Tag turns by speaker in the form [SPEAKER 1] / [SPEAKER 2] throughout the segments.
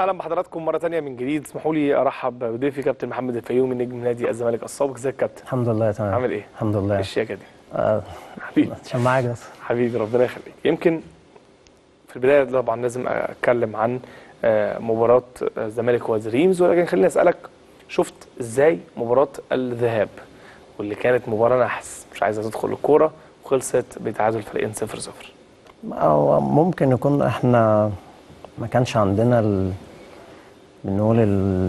[SPEAKER 1] اهلا بحضراتكم مره تانية من جديد اسمحوا لي ارحب بضيفي كابتن محمد الفيومي نجم نادي الزمالك السابق ازيك يا كابتن
[SPEAKER 2] الحمد لله تمام
[SPEAKER 1] عامل ايه
[SPEAKER 2] الحمد لله
[SPEAKER 1] الشياكه دي
[SPEAKER 2] آه،
[SPEAKER 1] حبيبي
[SPEAKER 2] عشان معاك بس
[SPEAKER 1] حبيبي ربنا يخليك يمكن في البدايه طبعا لازم اتكلم عن آه، مباراه الزمالك ودريمز ولكن خليني اسالك شفت ازاي مباراه الذهاب واللي كانت مباراه نحس مش عايزه تدخل الكوره وخلصت بتعادل فريقين 0 0
[SPEAKER 2] هو ممكن يكون احنا ما كانش عندنا ال... بنقول ال...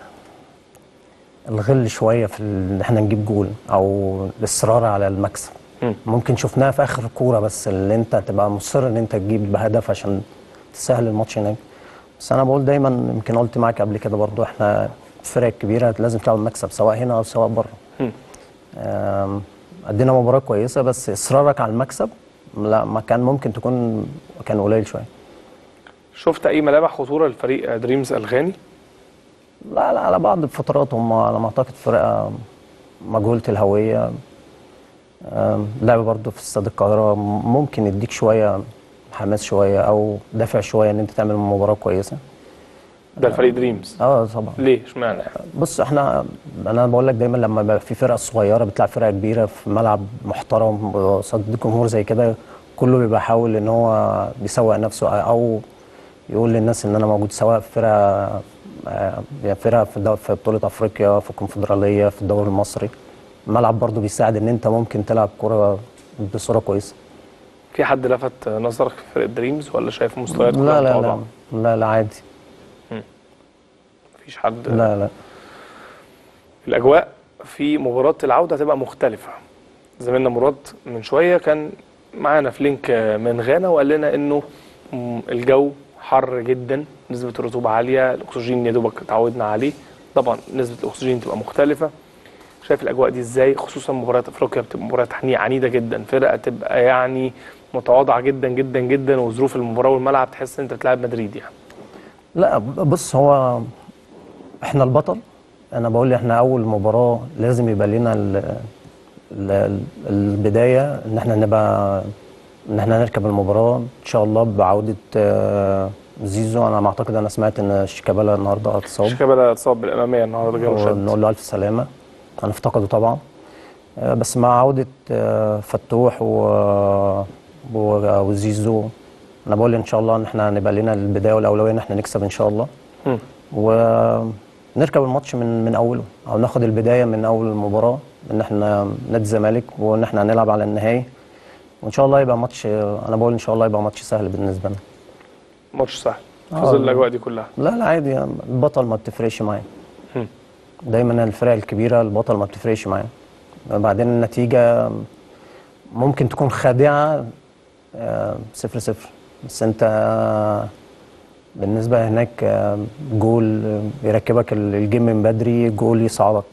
[SPEAKER 2] الغل شويه في ال- ان احنا نجيب جول او الاصرار على المكسب
[SPEAKER 1] مم.
[SPEAKER 2] ممكن شفناها في اخر كوره بس اللي انت تبقى مصر ان انت تجيب بهدف عشان تسهل الماتش هناك بس انا بقول دايما يمكن قلت معاك قبل كده برضو احنا الفرق الكبيره لازم تعمل مكسب سواء هنا او سواء بره
[SPEAKER 1] مم.
[SPEAKER 2] آم، ادينا مباراه كويسه بس اصرارك على المكسب لا ما كان ممكن تكون كان قليل شويه
[SPEAKER 1] شفت اي ملامح خطوره لفريق دريمز الغاني
[SPEAKER 2] لا لا على بعض الفترات هم على ما اعتقد فرقه مجهوله الهويه آم، لعب برضو في استاد القاهره ممكن يديك شويه حماس شويه او دافع شويه ان انت تعمل مباراه كويسه
[SPEAKER 1] ده الفريق دريمز
[SPEAKER 2] اه طبعا
[SPEAKER 1] ليه اشمعنى
[SPEAKER 2] بص احنا انا بقول لك دايما لما يبقى في فرقه صغيره بتلعب فرقه كبيره في ملعب محترم قصاد جمهور زي كده كله بيبقى حاول ان هو بيسوق نفسه او يقول للناس ان انا موجود سواء في فرقه آه، يعني فرقه في الدو- في بطوله افريقيا في الكونفدراليه في الدوري المصري الملعب برضو بيساعد ان انت ممكن تلعب كره بصوره كويسه
[SPEAKER 1] في حد لفت نظرك في فريق دريمز ولا شايف مستويات كلها
[SPEAKER 2] لا لا لا
[SPEAKER 1] متواضعة؟
[SPEAKER 2] لا لا عادي
[SPEAKER 1] مفيش حد
[SPEAKER 2] لا لا
[SPEAKER 1] الاجواء في مباراه العوده هتبقى مختلفه زميلنا مراد من شويه كان معانا في لينك من غانا وقال لنا انه م- الجو حر جدا نسبه الرطوبه عاليه الاكسجين يا دوبك اتعودنا عليه طبعا نسبه الاكسجين تبقى مختلفه شايف الاجواء دي ازاي خصوصا مباريات افريقيا بتبقى مباريات عني- عنيده جدا فرقه تبقى يعني متواضعه جدا جدا جدا وظروف المباراه والملعب تحس ان انت بتلعب مدريد يعني
[SPEAKER 2] لا بص هو احنا البطل انا بقول احنا اول مباراه لازم يبقى لنا ال- ال- البدايه ان احنا نبقى ان احنا نركب المباراه ان شاء الله بعوده آه، زيزو انا ما اعتقد انا سمعت ان شيكابالا النهارده اتصاب
[SPEAKER 1] شيكابالا اتصاب بالاماميه النهارده جاله شد
[SPEAKER 2] ونقول له الف سلامه هنفتقده طبعا آه، بس مع عوده آه، فتوح و- و- وزيزو انا بقول ان شاء الله ان احنا هنبقى لنا البدايه والاولويه ان احنا نكسب ان شاء الله
[SPEAKER 1] مم.
[SPEAKER 2] ونركب الماتش من من اوله او ناخد البدايه من اول المباراه ان احنا نادي الزمالك وان احنا هنلعب على النهائي وان شاء الله يبقى ماتش انا بقول ان شاء الله يبقى ماتش سهل بالنسبه لنا
[SPEAKER 1] ماتش سهل في
[SPEAKER 2] آه.
[SPEAKER 1] ظل الاجواء دي كلها
[SPEAKER 2] لا لا عادي يعني البطل ما بتفرقش معايا
[SPEAKER 1] مم.
[SPEAKER 2] دايما الفرق الكبيره البطل ما بتفرقش معايا بعدين النتيجه ممكن تكون خادعه آه، صفر صفر بس انت آه، بالنسبه هناك آه، جول آه، يركبك ال- الجيم من بدري جول يصعدك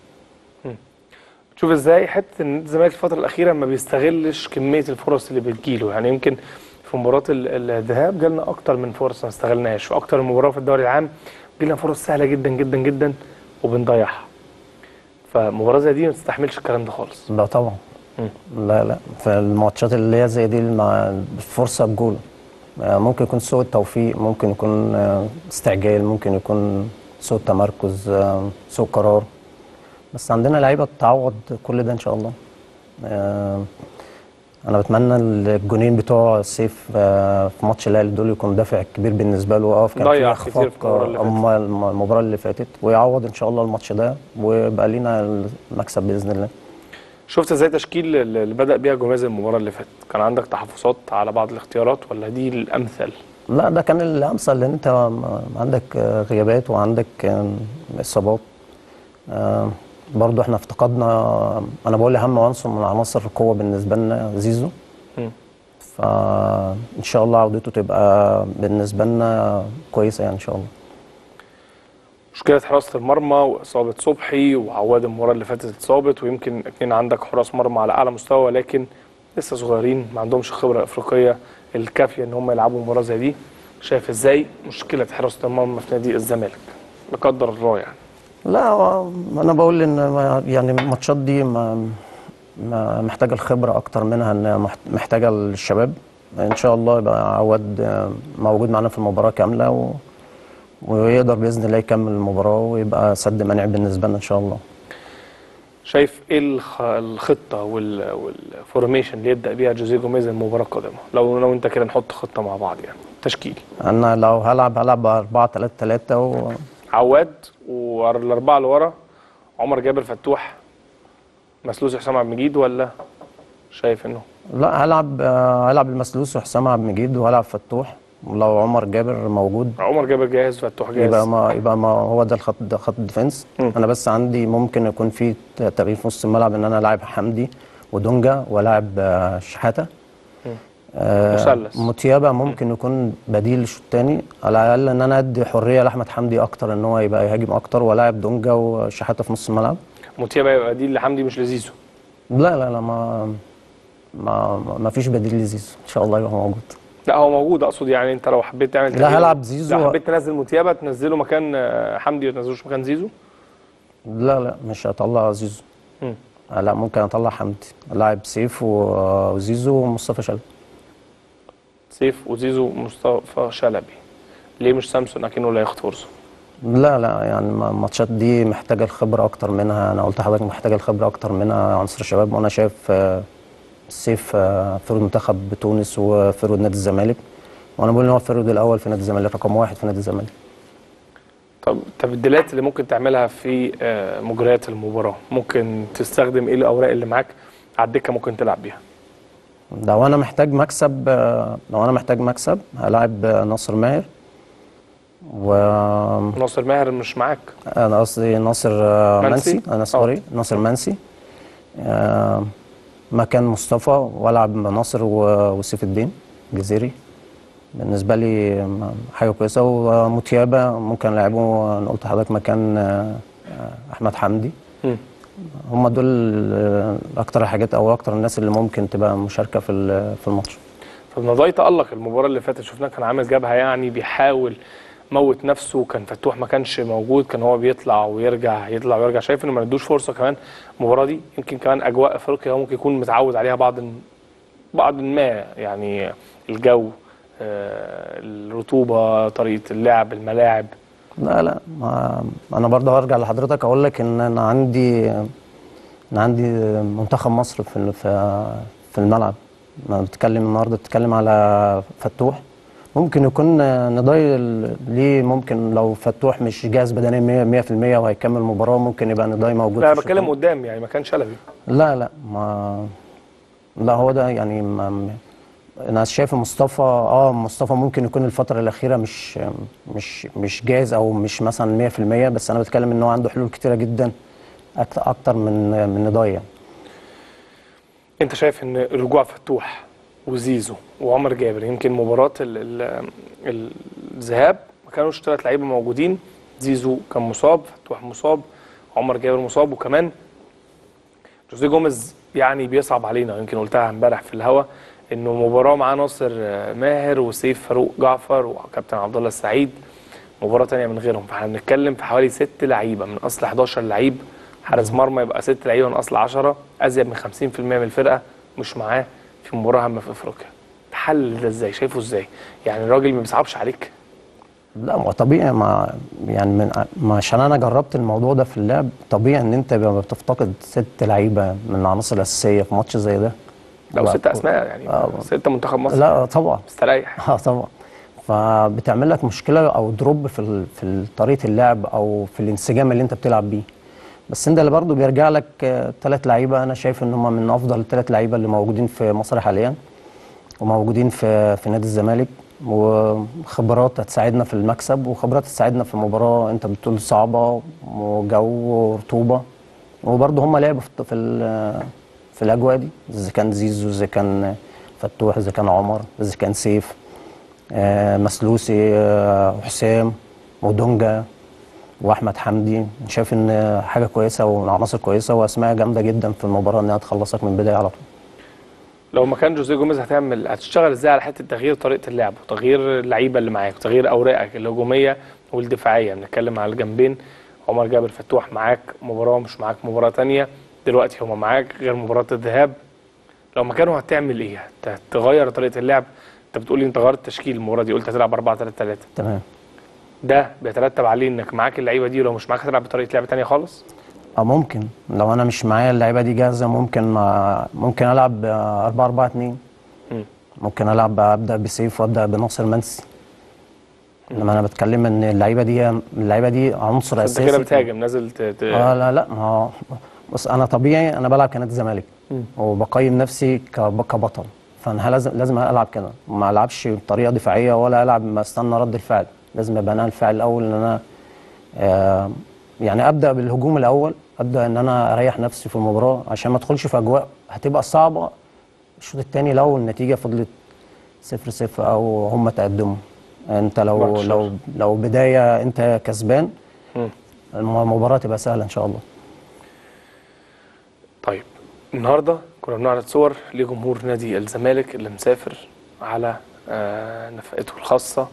[SPEAKER 1] تشوف ازاي حته ان الزمالك الفتره الاخيره ما بيستغلش كميه الفرص اللي بتجيله يعني يمكن في مباراه ال- الذهاب جالنا اكتر من فرصه ما استغلناهاش في اكتر من مباراه في الدوري العام جالنا فرص سهله جدا جدا جدا وبنضيعها فمباراه زي دي ما تستحملش الكلام ده خالص
[SPEAKER 2] لا طبعا
[SPEAKER 1] مم.
[SPEAKER 2] لا لا فالماتشات اللي هي زي دي مع فرصه بجول آه، ممكن يكون سوء التوفيق ممكن يكون آه، استعجال ممكن يكون سوء تمركز آه، سوء قرار بس عندنا لعيبه تعوض كل ده ان شاء الله آه، انا بتمنى الجونين بتوع سيف آه، في ماتش الاهلي دول يكون دافع كبير بالنسبه له اه كان
[SPEAKER 1] ضيع
[SPEAKER 2] في
[SPEAKER 1] كتير في
[SPEAKER 2] اخفاق
[SPEAKER 1] المباراة اللي
[SPEAKER 2] آه، أما الم- المباراه اللي فاتت ويعوض ان شاء الله الماتش ده ويبقى لينا المكسب باذن الله
[SPEAKER 1] شفت ازاي تشكيل اللي بدا بيها جوميز المباراه اللي فاتت كان عندك تحفظات على بعض الاختيارات ولا دي الامثل
[SPEAKER 2] لا ده كان الامثل لان انت م- عندك آه، غيابات وعندك آم، اصابات آه، برضو احنا افتقدنا انا بقول اهم عنصر من عناصر القوه بالنسبه لنا زيزو
[SPEAKER 1] مم.
[SPEAKER 2] فان شاء الله عودته تبقى بالنسبه لنا كويسه يعني ان شاء الله
[SPEAKER 1] مشكله حراسه المرمى واصابه صبحي وعواد المباراه اللي فاتت اتصابت ويمكن اتنين عندك حراس مرمى على اعلى مستوى ولكن لسه صغيرين ما عندهمش خبره افريقيه الكافيه ان هم يلعبوا مباراه زي دي شايف ازاي مشكله حراسه المرمى في نادي الزمالك لا قدر الله يعني
[SPEAKER 2] لا هو انا بقول ان ما- يعني الماتشات دي ما ما محتاجه الخبره اكتر منها ان محت- محتاجه الشباب ان شاء الله يبقى عواد آه، موجود معانا في المباراه كامله و ويقدر باذن الله يكمل المباراه ويبقى سد منع بالنسبه لنا ان شاء الله
[SPEAKER 1] شايف ايه الخ... الخطه وال... والفورميشن اللي يبدا بيها جوزيه جوميز المباراه القادمه لو لو انت كده نحط خطه مع بعض يعني تشكيل
[SPEAKER 2] انا لو هلعب هلعب 4 3 3 و...
[SPEAKER 1] عواد والاربعه اللي ورا عمر جابر فتوح مسلوس حسام عبد المجيد ولا شايف انه
[SPEAKER 2] لا هلعب آه، هلعب المسلوس وحسام عبد المجيد وهلعب فتوح ولو عمر جابر موجود
[SPEAKER 1] عمر جابر جاهز فتوح جاهز
[SPEAKER 2] يبقى ما يبقى ما هو ده الخط ده خط الديفنس
[SPEAKER 1] مم.
[SPEAKER 2] انا بس عندي ممكن يكون في ت- تغيير في نص الملعب ان انا لاعب حمدي ودونجا ولاعب آه، شحاته
[SPEAKER 1] مم.
[SPEAKER 2] آه،
[SPEAKER 1] مثلث.
[SPEAKER 2] متيابه ممكن يكون بديل الشوط الثاني على الاقل ان انا ادي حريه لاحمد حمدي اكتر ان هو يبقى يهاجم اكتر ولاعب دونجا وشحاته في نص الملعب
[SPEAKER 1] موتيبا يبقى دي لحمدي مش لزيزو
[SPEAKER 2] لا لا لا ما ما ما فيش بديل لزيزو ان شاء الله يبقى موجود
[SPEAKER 1] لا هو موجود اقصد يعني انت لو حبيت تعمل
[SPEAKER 2] لا،
[SPEAKER 1] تغيير-
[SPEAKER 2] هلعب زيزو.
[SPEAKER 1] لو حبيت تنزل موتيبا تنزله مكان آه، حمدي ما تنزلوش مكان زيزو
[SPEAKER 2] لا لا مش هطلع زيزو
[SPEAKER 1] مم.
[SPEAKER 2] آه، لا ممكن اطلع حمدي لاعب سيف و- وزيزو ومصطفى شلبي
[SPEAKER 1] سيف وزيزو مصطفى شلبي ليه مش سامسون اكنه اللي هياخد فرصه
[SPEAKER 2] لا لا يعني الم- الماتشات دي محتاجه الخبره اكتر منها انا قلت لحضرتك محتاجه الخبره اكتر منها عنصر الشباب وانا شايف آه، سيف آه، فرود منتخب تونس وفرود نادي الزمالك وانا بقول ان هو الفرود الاول في نادي الزمالك رقم واحد في نادي الزمالك
[SPEAKER 1] طب التبديلات اللي ممكن تعملها في آه، مجريات المباراه ممكن تستخدم ايه الاوراق اللي معاك على الدكه ممكن تلعب بيها
[SPEAKER 2] لو انا محتاج مكسب آه، لو انا محتاج مكسب هلاعب آه، ناصر ماهر و
[SPEAKER 1] ناصر ماهر مش معاك
[SPEAKER 2] انا قصدي ناصر آه،
[SPEAKER 1] منسي؟
[SPEAKER 2] منسي انا سوري ناصر منسي آه، مكان مصطفى والعب ناصر و- وسيف الدين جزيري بالنسبه لي م- حاجه كويسه ومتيابه ممكن العبه انا قلت لحضرتك مكان آه، آه، احمد حمدي
[SPEAKER 1] مم.
[SPEAKER 2] هم دول آه، اكتر الحاجات او اكتر الناس اللي ممكن تبقى مشاركه في ال- في الماتش
[SPEAKER 1] فالنضاي تألق المباراة اللي فاتت شفناه كان عامل جبهة يعني بيحاول موت نفسه كان فتوح ما كانش موجود كان هو بيطلع ويرجع يطلع ويرجع شايف انه ما ندوش فرصة كمان المباراة دي يمكن كمان اجواء افريقيا هو ممكن يكون متعود عليها بعض بعض ما يعني الجو آه، الرطوبة طريقة اللعب الملاعب
[SPEAKER 2] لا لا ما انا برضه هرجع لحضرتك اقول لك ان انا عندي انا عندي منتخب مصر في ال- في في الملعب ما بتتكلم النهارده بتتكلم على فتوح ممكن يكون نضاي ال- ليه ممكن لو فتوح مش جاهز بدنيا 100% وهيكمل المباراه ممكن يبقى نضاي موجود
[SPEAKER 1] لا انا
[SPEAKER 2] في الشوط
[SPEAKER 1] بتكلم قدام يعني ما كان شلبي
[SPEAKER 2] لا لا ما لا هو ده يعني ما ما- انا شايف مصطفى اه مصطفى ممكن يكون الفتره الاخيره مش مش مش جاهز او مش مثلا 100% بس انا بتكلم ان هو عنده حلول كتيره جدا أكت- اكتر من من نضايا
[SPEAKER 1] انت شايف ان رجوع فتوح وزيزو وعمر جابر يمكن مباراة ال- ال- الذهاب ما كانوش ثلاث لعيبة موجودين زيزو كان مصاب فتوح مصاب عمر جابر مصاب وكمان جوزيه جوميز يعني بيصعب علينا يمكن قلتها امبارح في الهوا انه مباراة مع ناصر آه، ماهر وسيف فاروق جعفر وكابتن عبد الله السعيد مباراة تانية من غيرهم فاحنا بنتكلم في حوالي ست لعيبة من اصل 11 لعيب حارس مرمى يبقى ست لعيبة من اصل 10 ازيد من 50% من الفرقة مش معاه في مباراة هامة في افريقيا تحلل ده ازاي شايفه ازاي يعني الراجل ما بيصعبش عليك
[SPEAKER 2] لا ما هو طبيعي ما يعني من ما عشان انا جربت الموضوع ده في اللعب طبيعي ان انت لما بتفتقد ست لعيبه من العناصر الاساسيه في ماتش زي ده
[SPEAKER 1] لو
[SPEAKER 2] لا،
[SPEAKER 1] ست اسماء يعني
[SPEAKER 2] آه.
[SPEAKER 1] ستة منتخب مصر
[SPEAKER 2] لا طبعا
[SPEAKER 1] مستريح
[SPEAKER 2] اه طبعا فبتعمل لك مشكله او دروب في ال- في ال- طريقه اللعب او في الانسجام اللي انت بتلعب بيه بس انت اللي برضه بيرجع لك ثلاث لعيبه انا شايف ان هم من افضل الثلاث لعيبه اللي موجودين في مصر حاليا وموجودين في في نادي الزمالك وخبرات هتساعدنا في المكسب وخبرات هتساعدنا في مباراه انت بتقول صعبه وجو ورطوبه وبرضه هم لعبوا في في, ال- في الاجواء دي اذا كان زيزو اذا كان فتوح اذا كان عمر اذا كان سيف آه، مسلوسي آه، حسام ودونجا واحمد حمدي شايف ان حاجه كويسه وعناصر كويسه واسماء جامده جدا في المباراه انها تخلصك من البدايه على طول
[SPEAKER 1] لو ما كان جوزيه جوميز هتعمل هتشتغل ازاي على حته تغيير طريقه اللعب وتغيير اللعيبه اللي معاك وتغيير اوراقك الهجوميه والدفاعيه بنتكلم على الجنبين عمر جابر فتوح معاك مباراه مش معاك مباراه تانية دلوقتي هما معاك غير مباراه الذهاب لو ما كانوا هتعمل ايه؟ هت- هتغير طريقه اللعب انت بتقول لي انت غيرت تشكيل المباراه دي قلت هتلعب 4 3 3
[SPEAKER 2] تمام
[SPEAKER 1] ده بيترتب عليه انك معاك اللعيبه دي ولو مش معاك هتلعب بطريقه لعب تانية خالص
[SPEAKER 2] اه ممكن لو انا مش معايا اللعيبه دي جاهزه ممكن آه، ممكن العب 4 4 2
[SPEAKER 1] مم.
[SPEAKER 2] ممكن العب ابدا بسيف وابدا بناصر منسي انما انا بتكلم ان اللعيبه دي اللعيبه دي عنصر
[SPEAKER 1] انت
[SPEAKER 2] اساسي
[SPEAKER 1] كده
[SPEAKER 2] في-
[SPEAKER 1] بتهاجم نازل ت... ت...
[SPEAKER 2] اه لا لا ما هو بص انا طبيعي انا بلعب كنادي الزمالك
[SPEAKER 1] مم.
[SPEAKER 2] وبقيم نفسي كب- كبطل فانا لازم لازم العب كده ما العبش بطريقه دفاعيه ولا العب ما استنى رد الفعل لازم ابقى انا الفاعل الاول ان انا آه يعني ابدا بالهجوم الاول ابدا ان انا اريح نفسي في المباراه عشان ما ادخلش في اجواء هتبقى صعبه الشوط الثاني لو النتيجه فضلت صفر صفر او هم تقدموا انت لو
[SPEAKER 1] ماتش.
[SPEAKER 2] لو لو بدايه انت كسبان
[SPEAKER 1] مم.
[SPEAKER 2] المباراه تبقى سهله ان شاء الله
[SPEAKER 1] طيب النهارده كنا بنعرض صور لجمهور نادي الزمالك اللي مسافر على آه، نفقته الخاصه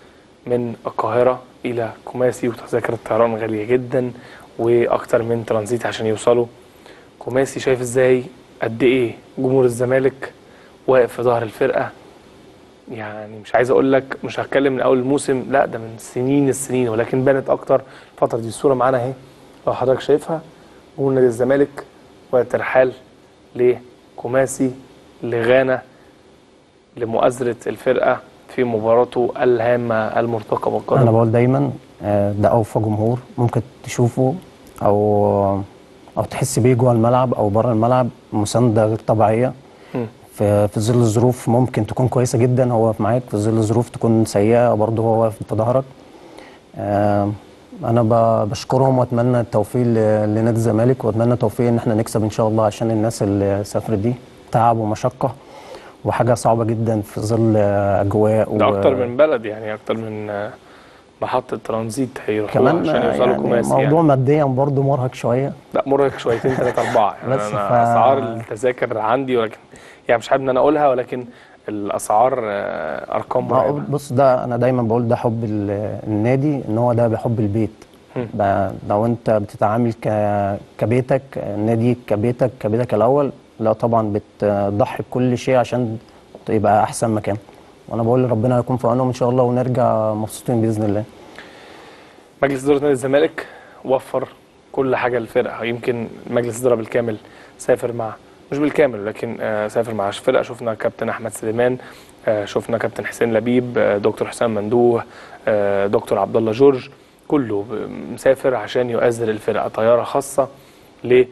[SPEAKER 1] من القاهره الى كوماسي وتذاكر الطيران غاليه جدا واكتر من ترانزيت عشان يوصلوا كوماسي شايف ازاي قد ايه جمهور الزمالك واقف في ظهر الفرقه يعني مش عايز اقول لك مش هتكلم من اول الموسم لا ده من سنين السنين ولكن بانت اكتر الفتره دي الصوره معانا اهي لو حضرتك شايفها جمهور نادي الزمالك وترحال لكوماسي لغانا لمؤازرة الفرقة في مباراته الهامة المرتقبة
[SPEAKER 2] انا
[SPEAKER 1] القادمة
[SPEAKER 2] بقول دايما آه، ده اوفى جمهور ممكن تشوفه او او تحس بيه جوه الملعب او بره الملعب مسانده غير طبيعيه
[SPEAKER 1] مم.
[SPEAKER 2] في في ظل ظروف ممكن تكون كويسه جدا هو واقف معاك في ظل ظروف تكون سيئه برضه هو واقف في ظهرك آه، انا ب- بشكرهم واتمنى التوفيق ل- لنادي الزمالك واتمنى التوفيق ان احنا نكسب ان شاء الله عشان الناس اللي سافرت دي تعب ومشقه وحاجه صعبه جدا في ظل آه، اجواء
[SPEAKER 1] ده
[SPEAKER 2] و-
[SPEAKER 1] أكتر من بلد يعني أكتر من آه، محطة ترانزيت هيروحوا
[SPEAKER 2] كمان
[SPEAKER 1] عشان يوصلوا
[SPEAKER 2] يعني
[SPEAKER 1] كوماسي
[SPEAKER 2] موضوع
[SPEAKER 1] يعني.
[SPEAKER 2] ماديا برضه مرهق شويه
[SPEAKER 1] لا مرهق شويتين ثلاثة أربعة يعني
[SPEAKER 2] بس
[SPEAKER 1] أنا
[SPEAKER 2] ف-
[SPEAKER 1] أسعار التذاكر عندي ولكن يعني مش حابب إن أنا أقولها ولكن الأسعار آه، أرقام
[SPEAKER 2] ما هو
[SPEAKER 1] مرعبة
[SPEAKER 2] بص ده انا دايما بقول ده حب ال- النادي ان هو ده بحب البيت
[SPEAKER 1] مم.
[SPEAKER 2] ده لو انت بتتعامل ك كبيتك النادي كبيتك كبيتك الاول لا طبعا بتضحي بكل شيء عشان يبقى احسن مكان وانا بقول ربنا يكون في عونهم ان شاء الله ونرجع مبسوطين باذن الله
[SPEAKER 1] مجلس إدارة نادي الزمالك وفر كل حاجة للفرقة يمكن مجلس الإدارة بالكامل سافر مع مش بالكامل لكن آه، سافر مع الفرقة شفنا كابتن أحمد سليمان آه، شفنا كابتن حسين لبيب آه، دكتور حسام مندوه آه، دكتور عبد الله جورج كله ب- مسافر عشان يؤازر الفرقة طيارة خاصة ل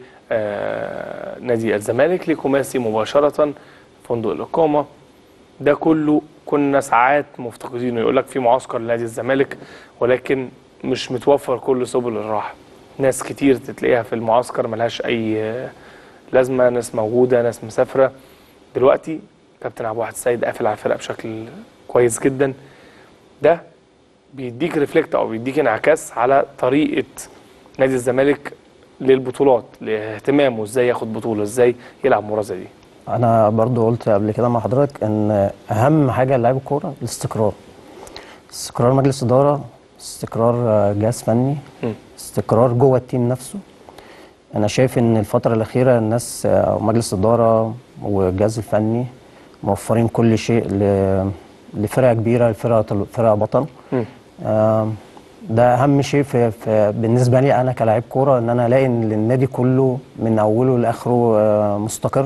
[SPEAKER 1] آه، نادي الزمالك لكوماسي مباشرة فندق الإقامة ده كله كنا ساعات مفتقدينه يقول لك في معسكر لنادي الزمالك ولكن مش متوفر كل سبل الراحه ناس كتير تتلاقيها في المعسكر ملهاش اي آه، لازمه ناس موجوده ناس مسافره دلوقتي كابتن عبد الواحد السيد قافل على الفرقه بشكل كويس جدا ده بيديك ريفلكت او بيديك انعكاس على طريقه نادي الزمالك للبطولات لاهتمامه ازاي ياخد بطوله ازاي يلعب مباراه زي دي
[SPEAKER 2] انا برضو قلت قبل كده مع حضرتك ان اهم حاجه لعيب الكوره الاستقرار استقرار مجلس اداره استقرار آه، جهاز فني
[SPEAKER 1] مم.
[SPEAKER 2] استقرار جوه التيم نفسه انا شايف ان الفتره الاخيره الناس آه، مجلس الاداره والجهاز الفني موفرين كل شيء ل- لفرقه كبيره لفرقه فرقه بطل
[SPEAKER 1] مم.
[SPEAKER 2] آم، ده اهم شيء في, في بالنسبه لي انا كلاعب كوره ان انا الاقي ان النادي كله من اوله لاخره آه، مستقر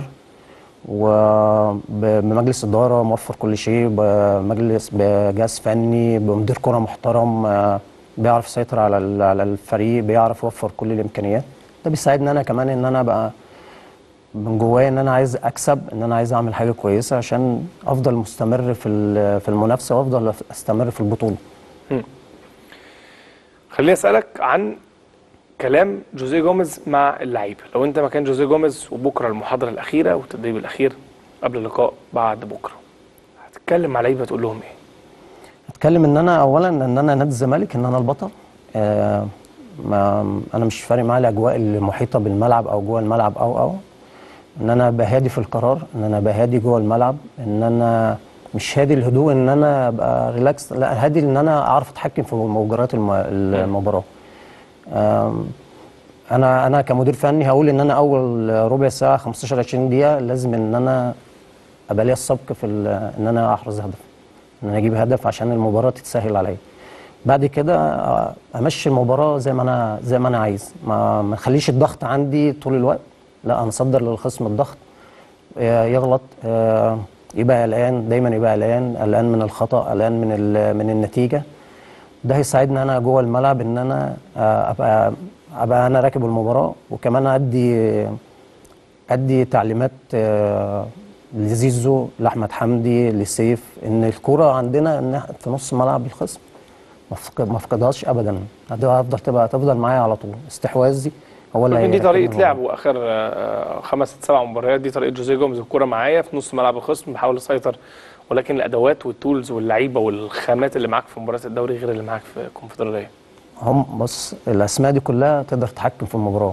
[SPEAKER 2] وبمجلس اداره موفر كل شيء بمجلس بجهاز فني بمدير كره محترم آه، بيعرف يسيطر على ال- على الفريق بيعرف يوفر كل الامكانيات ده بيساعدني انا كمان ان انا ابقى من جوايا ان انا عايز اكسب ان انا عايز اعمل حاجه كويسه عشان افضل مستمر في ال- في المنافسه وافضل استمر في البطوله
[SPEAKER 1] خليني اسالك عن كلام جوزيه جوميز مع اللعيبه لو انت مكان جوزيه جوميز وبكره المحاضره الاخيره والتدريب الاخير قبل اللقاء بعد بكره هتتكلم مع لعيبه تقول لهم ايه
[SPEAKER 2] اتكلم ان انا اولا ان انا نادي الزمالك ان انا البطل آه ما انا مش فارق معايا الاجواء المحيطه بالملعب او جوه الملعب او او ان انا بهادي في القرار ان انا بهادي جوه الملعب ان انا مش هادي الهدوء ان انا ابقى ريلاكس لا هادي ان انا اعرف اتحكم في مجريات الم- المباراه آم، انا انا كمدير فني هقول ان انا اول ربع ساعه 15 20 دقيقه لازم ان انا ابقى ليا السبق في ال- ان انا احرز هدف ان انا اجيب هدف عشان المباراه تتسهل عليا بعد كده آه، امشي المباراه زي ما انا زي ما انا عايز ما ما اخليش الضغط عندي طول الوقت لا انا اصدر للخصم الضغط آه، يغلط آه، يبقى قلقان دايما يبقى قلقان قلقان من الخطا قلقان من ال- من النتيجه ده هيساعدني انا جوه الملعب ان انا آه، ابقى ابقى انا راكب المباراه وكمان ادي ادي تعليمات آه، لزيزو لاحمد حمدي لسيف ان الكوره عندنا ان إحنا في نص ملعب الخصم ما أفقد- ما افقدهاش ابدا دي هفضل تبقى تفضل معايا على طول استحواذي هو اللي
[SPEAKER 1] لكن دي
[SPEAKER 2] هيركبني
[SPEAKER 1] طريقه
[SPEAKER 2] المباراة.
[SPEAKER 1] لعبه اخر آه، خمس ست سبع مباريات دي طريقه جوزيه جوميز الكوره معايا في نص ملعب الخصم بحاول اسيطر ولكن الادوات والتولز واللعيبه والخامات اللي معاك في مباريات الدوري غير اللي معاك في الكونفدراليه
[SPEAKER 2] هم بص الاسماء دي كلها تقدر تتحكم في المباراه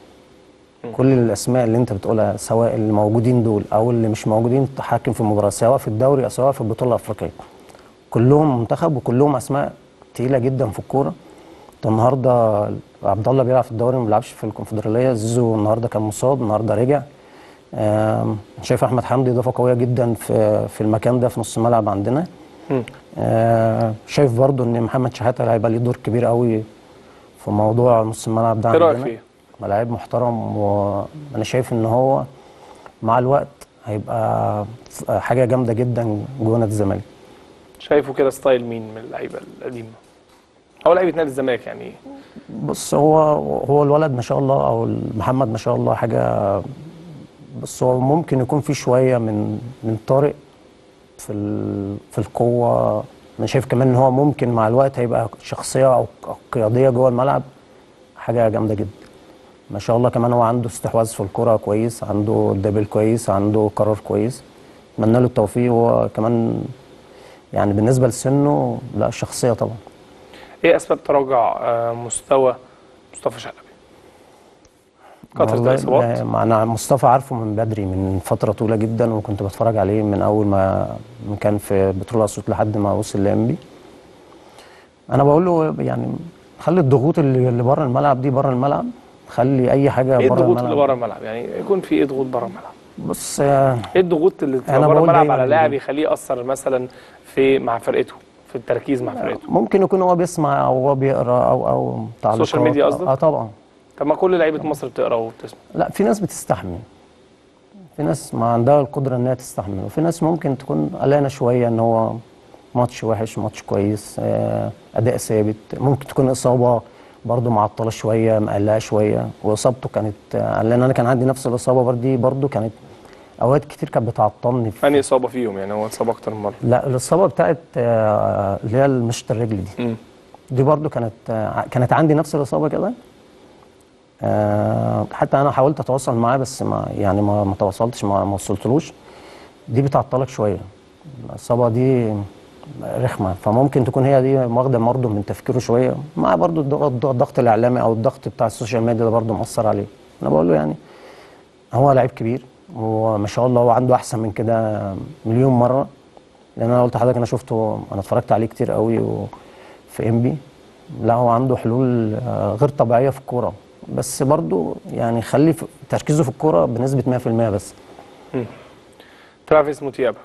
[SPEAKER 2] كل الاسماء اللي انت بتقولها سواء اللي موجودين دول او اللي مش موجودين تتحكم في المباراه سواء في الدوري او سواء في البطوله الافريقيه كلهم منتخب وكلهم اسماء تقيله جدا في الكوره انت النهارده عبد الله بيلعب في الدوري ما بيلعبش في الكونفدراليه زيزو النهارده كان مصاب النهارده رجع آم، شايف احمد حمدي اضافه قويه جدا في في المكان ده في نص الملعب عندنا
[SPEAKER 1] مم.
[SPEAKER 2] آه، شايف برضو ان محمد شحاته هيبقى ليه دور كبير قوي في موضوع نص الملعب ده
[SPEAKER 1] ايه رايك
[SPEAKER 2] عندنا
[SPEAKER 1] فيه؟
[SPEAKER 2] لعيب محترم وانا شايف ان هو مع الوقت هيبقى ف- حاجه جامده جدا جوه نادي الزمالك
[SPEAKER 1] شايفه كده ستايل مين من اللعيبه القديمه او لعيبه نادي الزمالك يعني
[SPEAKER 2] بص هو هو الولد ما شاء الله او محمد ما شاء الله حاجه بص هو ممكن يكون في شويه من من طارق في ال- في القوه انا شايف كمان ان هو ممكن مع الوقت هيبقى شخصيه او أو قياديه جوه الملعب حاجه جامده جدا ما شاء الله كمان هو عنده استحواذ في الكرة كويس عنده دبل كويس عنده قرار كويس اتمنى له التوفيق وهو كمان يعني بالنسبه لسنه لا شخصيه طبعا
[SPEAKER 1] ايه اسباب تراجع آه، مستوى مصطفى شلبي؟ كثره
[SPEAKER 2] والله
[SPEAKER 1] الاصابات
[SPEAKER 2] ما- انا مصطفى عارفه من بدري من فتره طويله جدا وكنت بتفرج عليه من اول ما ما كان في بترول اسيوط لحد ما وصل لانبي انا بقول له يعني خلي الضغوط اللي اللي بره الملعب دي بره الملعب خلي اي حاجه
[SPEAKER 1] ايه
[SPEAKER 2] بره
[SPEAKER 1] الضغوط
[SPEAKER 2] الملعب
[SPEAKER 1] اللي بره الملعب؟ يعني يكون في ايه ضغوط بره الملعب؟
[SPEAKER 2] بص آه،
[SPEAKER 1] ايه الضغوط اللي تبقى
[SPEAKER 2] أنا
[SPEAKER 1] بره
[SPEAKER 2] بقول
[SPEAKER 1] الملعب
[SPEAKER 2] دايماً
[SPEAKER 1] على لاعب
[SPEAKER 2] دي.
[SPEAKER 1] يخليه ياثر مثلا في مع فرقته في التركيز مع فرقته
[SPEAKER 2] ممكن يكون هو بيسمع او هو بيقرا او او تعليقات
[SPEAKER 1] السوشيال ميديا قصدك؟
[SPEAKER 2] اه طبعا
[SPEAKER 1] طب ما كل لعيبه مصر بتقرا وبتسمع
[SPEAKER 2] لا في ناس بتستحمل في ناس ما عندها القدرة انها تستحمل وفي ناس ممكن تكون قلقانة شوية ان هو ماتش وحش ماتش كويس آه، اداء ثابت ممكن تكون اصابة برضه معطلة شوية مقلقة شوية واصابته كانت آه، لان انا كان عندي نفس الاصابة برضه برضه كانت اوقات كتير كانت بتعطلني في
[SPEAKER 1] انهي اصابه فيهم يعني هو اتصاب اكتر من مره
[SPEAKER 2] لا الاصابة بتاعت آه، اللي هي مشط الرجل دي
[SPEAKER 1] مم.
[SPEAKER 2] دي برضو كانت آه، كانت عندي نفس الاصابه كده آه، حتى انا حاولت اتواصل معاه بس ما يعني ما ما تواصلتش ما ما وصلتلوش دي بتعطلك شويه الاصابه دي رخمه فممكن تكون هي دي واخده برضه من تفكيره شويه مع برضه الضغط الضغط الاعلامي او الضغط بتاع السوشيال ميديا ده برضه مأثر عليه انا بقول له يعني هو لعيب كبير وما شاء الله هو عنده احسن من كده مليون مره لان انا قلت لحضرتك انا شفته انا اتفرجت عليه كتير قوي و في ام بي لا هو عنده حلول آه، غير طبيعيه في الكوره بس برضو يعني خلي في- تركيزه في الكوره بنسبه 100% بس
[SPEAKER 1] ترافيس موتيابا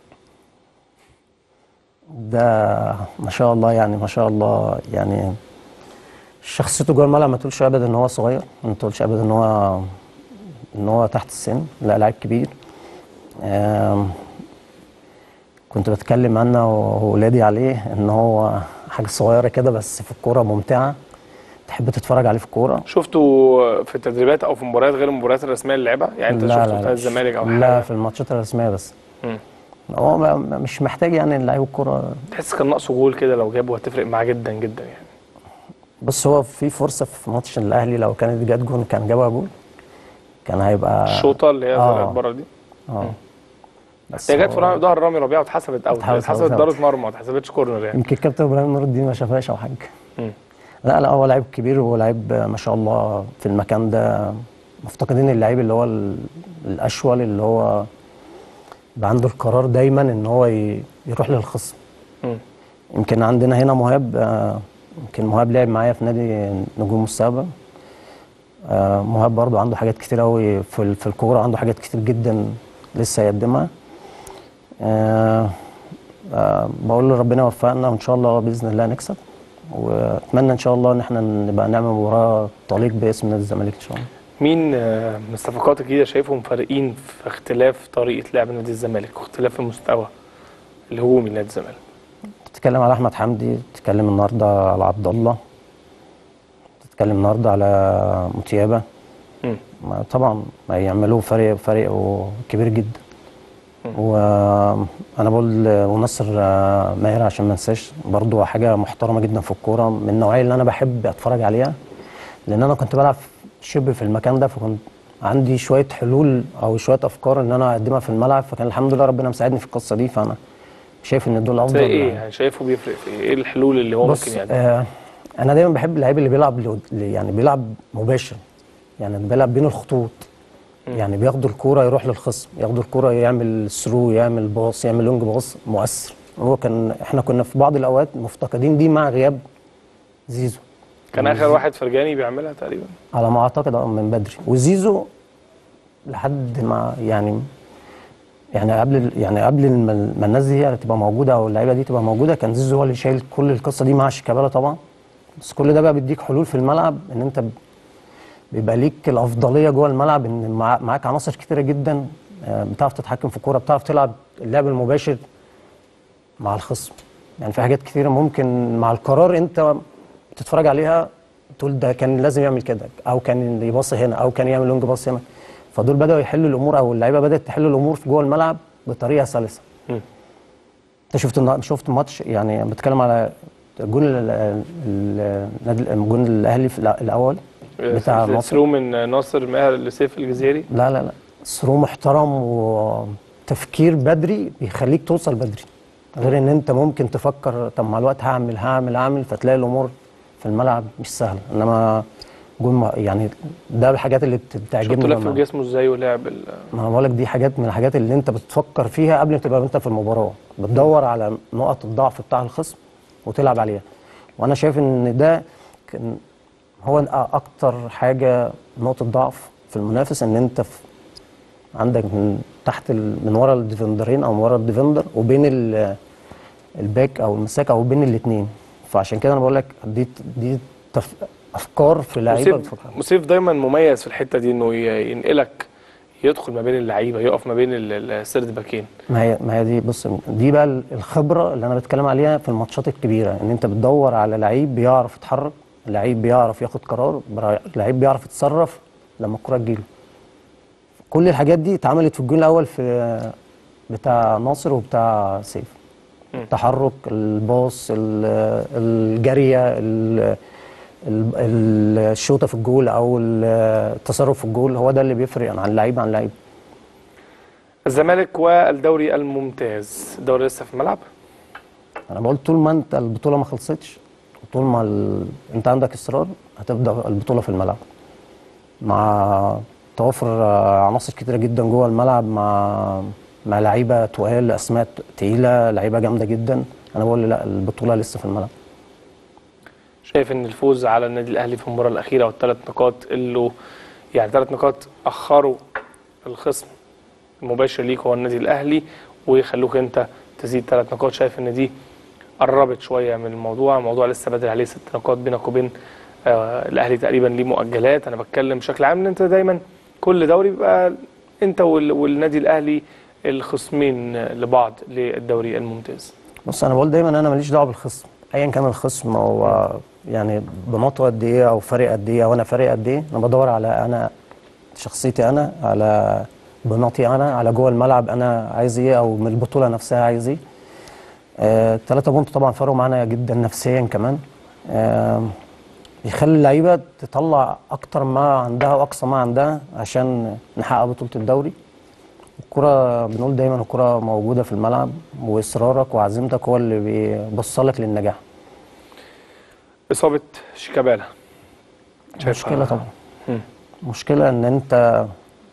[SPEAKER 2] ده ما شاء الله يعني ما شاء الله يعني شخصيته جوه الملعب ما تقولش ابدا ان هو صغير ما تقولش ابدا ان هو ان هو تحت السن لا لعيب كبير آم، كنت بتكلم انا واولادي عليه ان هو حاجه صغيره كده بس في الكوره ممتعه تحب تتفرج عليه في الكوره
[SPEAKER 1] شفته في التدريبات او في مباريات غير المباريات الرسميه اللي لعبها يعني انت شفته في نادي الزمالك او
[SPEAKER 2] لا
[SPEAKER 1] حاجه
[SPEAKER 2] في الماتشات الرسميه بس
[SPEAKER 1] مم.
[SPEAKER 2] هو ما- ما- مش محتاج يعني لعيب الكوره
[SPEAKER 1] تحس كان ناقصه جول كده لو جابه هتفرق معاه جدا جدا يعني
[SPEAKER 2] بص هو في فرصه في ماتش الاهلي لو كانت جت جون كان جابها جول كان هيبقى
[SPEAKER 1] الشوطه اللي هي
[SPEAKER 2] آه.
[SPEAKER 1] طلعت بره دي
[SPEAKER 2] اه بس
[SPEAKER 1] هي جت
[SPEAKER 2] هو-
[SPEAKER 1] في رامي- ظهر رامي ربيعه واتحسبت اوت
[SPEAKER 2] اتحسبت
[SPEAKER 1] اتحسبت
[SPEAKER 2] أوت.
[SPEAKER 1] ضربه مرمى ما اتحسبتش كورنر يعني
[SPEAKER 2] يمكن كابتن ابراهيم نور الدين ما شافهاش او حاجه
[SPEAKER 1] مم.
[SPEAKER 2] لا لا هو لعيب كبير وهو لعيب ما شاء الله في المكان ده مفتقدين اللعيب اللي هو ال- الاشول اللي هو يبقى عنده القرار دايما ان هو ي- يروح للخصم
[SPEAKER 1] مم.
[SPEAKER 2] يمكن عندنا هنا مهاب آه، يمكن مهاب لعب معايا في نادي نجوم المستقبل آه، مهاب برضو عنده حاجات كتير قوي في ال- في الكوره عنده حاجات كتير جدا لسه يقدمها آه، آه، بقول له ربنا يوفقنا وان شاء الله باذن الله نكسب واتمنى ان شاء الله ان احنا نبقى نعمل مباراه تليق باسم نادي الزمالك ان شاء الله
[SPEAKER 1] مين آه، من الصفقات الجديده شايفهم فارقين في اختلاف طريقه لعب نادي الزمالك واختلاف المستوى الهجومي لنادي الزمالك
[SPEAKER 2] تتكلم على احمد حمدي تتكلم النهارده على عبد الله تتكلم النهارده على متيابه
[SPEAKER 1] مم.
[SPEAKER 2] ما طبعا ما يعملوا فرق فرق كبير جدا وانا بقول ونصر آه، ماهر عشان ما انساش برضو حاجه محترمه جدا في الكوره من النوعيه اللي انا بحب اتفرج عليها لان انا كنت بلعب شبه في المكان ده فكنت عندي شويه حلول او شويه افكار ان انا اقدمها في الملعب فكان الحمد لله ربنا مساعدني في القصه دي فانا شايف ان دول افضل
[SPEAKER 1] زي ايه يعني شايفه بيفرق في ايه ايه الحلول اللي هو
[SPEAKER 2] بص
[SPEAKER 1] ممكن يقدمها
[SPEAKER 2] آه انا دايما بحب اللعيب اللي بيلعب لو- يعني بيلعب مباشر يعني بيلعب بين الخطوط يعني بياخدوا الكوره يروح للخصم ياخدوا الكوره يعمل ثرو يعمل باص يعمل لونج باص مؤثر هو كان احنا كنا في بعض الاوقات مفتقدين دي مع غياب زيزو
[SPEAKER 1] كان اخر واحد فرجاني بيعملها تقريبا
[SPEAKER 2] على ما اعتقد اه من بدري وزيزو لحد ما يعني يعني قبل ال- يعني قبل الم- ما الناس دي تبقى موجوده او اللعيبه دي تبقى موجوده كان زيزو هو اللي شايل كل القصه دي مع شيكابالا طبعا بس كل ده بقى بيديك حلول في الملعب ان انت ب- بيبقى ليك الافضليه جوه الملعب ان مع- معاك عناصر كتيره جدا آه، بتعرف تتحكم في الكوره بتعرف تلعب اللعب المباشر مع الخصم يعني في حاجات كتيره ممكن مع القرار انت تتفرج عليها تقول ده كان لازم يعمل كده او كان يباصي هنا او كان يعمل لونج باص هنا فدول بداوا يحلوا الامور او اللعيبه بدات تحل الامور في جوه الملعب بطريقه سلسه
[SPEAKER 1] مم.
[SPEAKER 2] انت شفت النا- شفت ماتش يعني بتكلم على الجون ال- ال- ال- النادي- الجون الاهلي في الأ- الاول بتاع ناصر
[SPEAKER 1] ثرو من ناصر ماهر لسيف الجزيري
[SPEAKER 2] لا لا لا ثرو محترم وتفكير بدري بيخليك توصل بدري غير ان انت ممكن تفكر طب مع الوقت هعمل هعمل هعمل فتلاقي الامور في الملعب مش سهله انما جون ما- يعني ده الحاجات اللي بت-
[SPEAKER 1] شفت
[SPEAKER 2] بتعجبني
[SPEAKER 1] لف
[SPEAKER 2] لما-
[SPEAKER 1] جسمه ازاي ولعب ال-
[SPEAKER 2] ما انا بقول لك دي حاجات من الحاجات اللي انت بتفكر فيها قبل ما تبقى انت في المباراه بتدور على نقط الضعف بتاع الخصم وتلعب عليها وانا شايف ان ده كان هو اكتر حاجه نقطه ضعف في المنافس ان انت في عندك من تحت ال... من ورا الديفندرين او من ورا الديفندر وبين ال... الباك او المساك او بين الاثنين فعشان كده انا بقول لك دي دي تف... افكار في لعيبه
[SPEAKER 1] مسيف مسيف دايما مميز في الحته دي انه ي- ينقلك يدخل ما بين اللعيبه يقف ما بين ال- ال- السرد باكين
[SPEAKER 2] ما هي ما هي دي بص دي بقى الخبره اللي انا بتكلم عليها في الماتشات الكبيره ان انت بتدور على لعيب بيعرف يتحرك لعيب بيعرف ياخد قرار برا- لعيب بيعرف يتصرف لما الكره تجيله كل الحاجات دي اتعملت في الجون الاول في بتاع ناصر وبتاع سيف التحرك الباص ال- الجاريه ال- ال- ال- الشوطه في الجول او ال- التصرف في الجول هو ده اللي بيفرق عن لعيب عن لعيب
[SPEAKER 1] الزمالك والدوري الممتاز الدوري لسه في الملعب
[SPEAKER 2] انا بقول طول ما انت البطوله ما خلصتش طول ما ال... انت عندك اصرار هتبدا البطوله في الملعب مع توافر آه، عناصر كتيره جدا جوه الملعب مع مع لعيبه تقال اسماء تقيله لعيبه جامده جدا انا بقول لا البطوله لسه في الملعب
[SPEAKER 1] شايف ان الفوز على النادي الاهلي في المباراه الاخيره والثلاث نقاط اللي يعني ثلاث نقاط اخروا الخصم المباشر ليك هو النادي الاهلي ويخلوك انت تزيد ثلاث نقاط شايف ان دي قربت شويه من الموضوع الموضوع لسه بدري عليه ست نقاط بينك وبين آه الاهلي تقريبا ليه مؤجلات انا بتكلم بشكل عام ان انت دايما كل دوري بيبقى انت وال- والنادي الاهلي الخصمين لبعض للدوري الممتاز
[SPEAKER 2] بص انا بقول دايما انا ماليش دعوه بالخصم ايا كان الخصم هو يعني بنقطه قد ايه او فرق قد ايه او انا فرق قد ايه انا بدور على انا شخصيتي انا على بناطي انا على جوه الملعب انا عايز ايه او من البطوله نفسها عايز ايه آه، ثلاثة بونت طبعا فرقوا معانا جدا نفسيا كمان آه، بيخلي اللعيبه تطلع اكتر ما عندها واقصى ما عندها عشان نحقق بطوله الدوري الكرة بنقول دايما الكرة موجودة في الملعب وإصرارك وعزيمتك هو اللي بيوصلك للنجاح
[SPEAKER 1] اصابه شيكابالا شايفها-
[SPEAKER 2] مشكلة طبعا
[SPEAKER 1] مم.
[SPEAKER 2] مشكلة إن أنت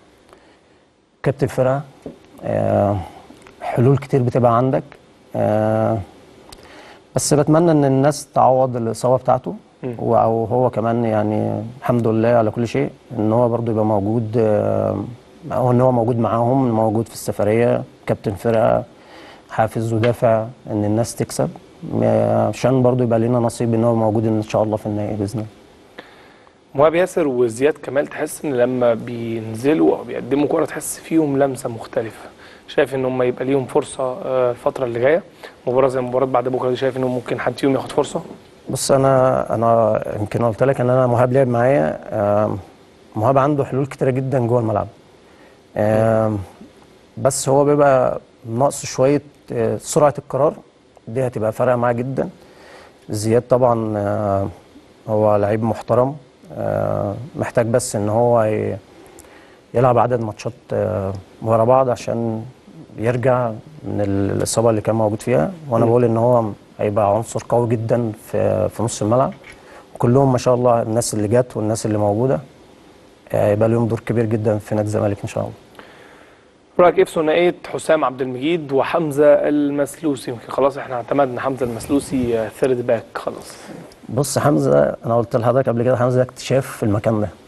[SPEAKER 2] كابتن فرقة آه، حلول كتير بتبقى عندك آه، بس بتمنى إن الناس تعوض الإصابة بتاعته
[SPEAKER 1] مم.
[SPEAKER 2] و- أو هو كمان يعني الحمد لله على كل شيء إن هو برضو يبقى موجود آه، أو إن هو موجود معاهم موجود في السفرية كابتن فرقة حافز ودافع إن الناس تكسب م- عشان برضو يبقى لنا نصيب ان هو موجود ان شاء الله في النهائي باذن الله
[SPEAKER 1] مهاب ياسر وزياد كمال تحس ان لما بينزلوا او بيقدموا كرة تحس فيهم لمسة مختلفة شايف ان هم يبقى ليهم فرصة آه، الفترة اللي جاية مباراة زي مباراة بعد بكرة دي شايف انه ممكن حد فيهم ياخد فرصة
[SPEAKER 2] بص انا انا يمكن قلت لك ان انا مهاب لعب معايا آم، مهاب عنده حلول كتيره جدا جوه الملعب آم، بس هو بيبقى ناقص شويه آه، سرعه القرار دي هتبقى فارقه معاه جدا زياد طبعا آه، هو لعيب محترم آه، محتاج بس ان هو ي- يلعب عدد ماتشات آه، ورا بعض عشان يرجع من ال- الاصابه اللي كان موجود فيها وانا
[SPEAKER 1] مم.
[SPEAKER 2] بقول ان هو هيبقى عنصر قوي جدا في في نص الملعب كلهم ما شاء الله الناس اللي جت والناس اللي موجوده آه، هيبقى لهم دور كبير جدا في نادي الزمالك ان شاء الله
[SPEAKER 1] رأيك ايه في ثنائية حسام عبد المجيد وحمزة المسلوسي يمكن خلاص احنا اعتمدنا حمزة المسلوسي ثيرد باك خلاص
[SPEAKER 2] بص حمزه انا قلت لحضرتك قبل كده حمزه ده اكتشاف في المكان ده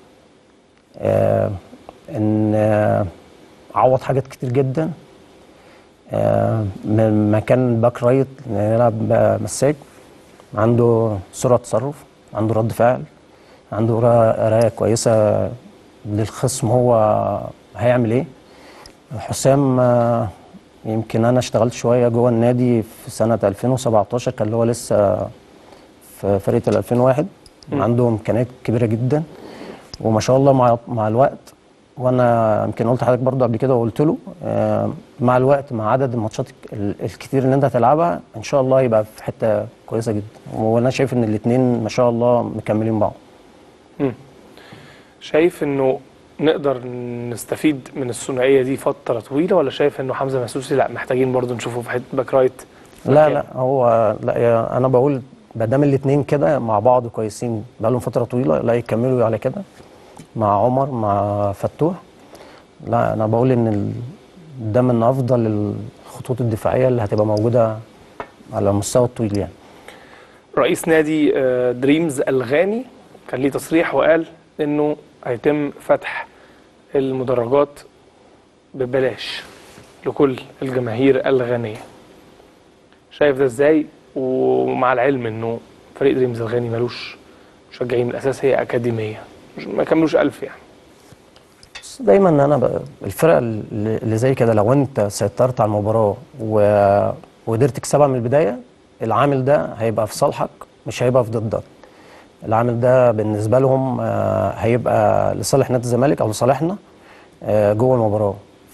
[SPEAKER 2] آه ان آه عوض حاجات كتير جدا آه من مكان باك رايت يلعب بقى مساك عنده سرعه تصرف عنده رد فعل عنده قرا- قرايه كويسه للخصم هو هيعمل ايه حسام آه، يمكن انا اشتغلت شويه جوه النادي في سنه 2017 كان اللي هو لسه في فرقه ال 2001
[SPEAKER 1] مم.
[SPEAKER 2] عنده امكانيات كبيره جدا وما شاء الله مع مع الوقت وانا يمكن قلت لحضرتك برضه قبل كده وقلت له آه، مع الوقت مع عدد الماتشات ال- الكتير اللي انت هتلعبها ان شاء الله يبقى في حته كويسه جدا وانا شايف ان الاثنين ما شاء الله مكملين بعض
[SPEAKER 1] مم. شايف انه نقدر نستفيد من الثنائية دي فترة طويلة ولا شايف انه حمزة مسلوسي لا محتاجين برضو نشوفه في حتة باك رايت
[SPEAKER 2] لا
[SPEAKER 1] مكان؟
[SPEAKER 2] لا هو لا يا- انا بقول ما دام الاثنين كده مع بعض كويسين بقالهم فتره طويله لا يكملوا على كده مع عمر مع فتوح لا انا بقول ان ال- ده من افضل الخطوط الدفاعيه اللي هتبقى موجوده على المستوى الطويل يعني
[SPEAKER 1] رئيس نادي آه، دريمز الغاني كان ليه تصريح وقال انه هيتم فتح المدرجات ببلاش لكل الجماهير الغانية شايف ده ازاي ومع العلم انه فريق دريمز الغاني ملوش مشجعين من الاساس هي اكاديمية مش- ما كملوش ألف يعني
[SPEAKER 2] بس دايما انا ب... الفرق اللي اللي زي كده لو انت سيطرت على المباراه و... وقدرت تكسبها من البدايه العامل ده هيبقى في صالحك مش هيبقى في ضدك العامل ده بالنسبه لهم آه، هيبقى لصالح نادي الزمالك او لصالحنا آه، جوه المباراه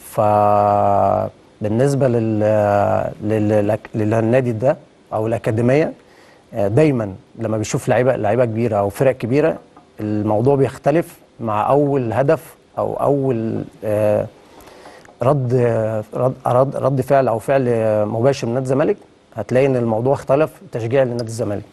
[SPEAKER 2] فبالنسبه لل... لل... للنادي ده او الاكاديميه آه، دايما لما بيشوف لعيبه لعيبه كبيره او فرق كبيره الموضوع بيختلف مع اول هدف او اول آه، رد رد رد, رد فعل او فعل مباشر من نادي الزمالك هتلاقي ان الموضوع اختلف تشجيع لنادي الزمالك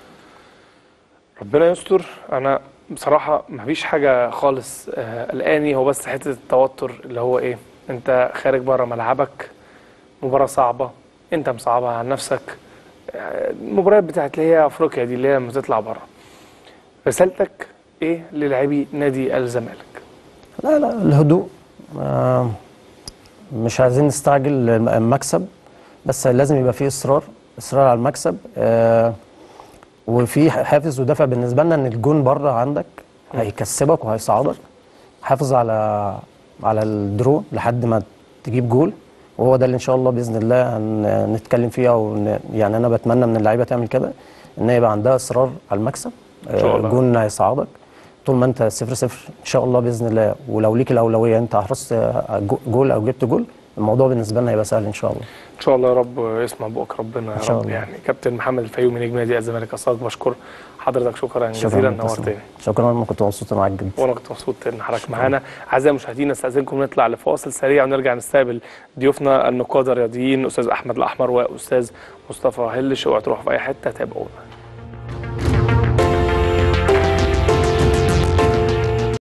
[SPEAKER 1] ربنا يستر انا بصراحه مفيش حاجه خالص آه، قلقاني هو بس حته التوتر اللي هو ايه انت خارج بره ملعبك مباراه صعبه انت مصعبها عن نفسك آه، المباريات بتاعت اللي هي افريقيا دي اللي هي لما تطلع بره رسالتك ايه للاعبي نادي الزمالك
[SPEAKER 2] لا لا الهدوء آه، مش عايزين نستعجل المكسب بس لازم يبقى فيه اصرار اصرار على المكسب آه، وفي حافز ودافع بالنسبه لنا ان الجون بره عندك هيكسبك وهيصعدك حافظ على على الدرو لحد ما تجيب جول وهو ده اللي ان شاء الله باذن الله هنتكلم فيه او ن- يعني انا بتمنى من اللعيبه تعمل كده ان هي يبقى عندها اصرار على المكسب
[SPEAKER 1] إن شاء
[SPEAKER 2] آه،
[SPEAKER 1] الله.
[SPEAKER 2] الجون هيصعدك طول ما انت صفر صفر ان شاء الله باذن الله ولو ليك الاولويه انت حرصت جو- جول او جبت جول الموضوع بالنسبه لنا هيبقى سهل ان شاء الله
[SPEAKER 1] ان شاء الله يا رب يسمع بقك ربنا يا
[SPEAKER 2] إن شاء
[SPEAKER 1] رب
[SPEAKER 2] الله.
[SPEAKER 1] يعني كابتن محمد الفيومي نجم نادي الزمالك اصلا بشكر حضرتك شكرا جزيلا
[SPEAKER 2] شكرا
[SPEAKER 1] نورتني
[SPEAKER 2] شكرا انا كنت مبسوط معاك جدا
[SPEAKER 1] وانا كنت مبسوط ان حضرتك معانا اعزائي المشاهدين نستاذنكم نطلع لفاصل سريع ونرجع نستقبل ضيوفنا النقاد الرياضيين استاذ احمد الاحمر واستاذ مصطفى هلش اوعوا تروحوا في اي حته تابعونا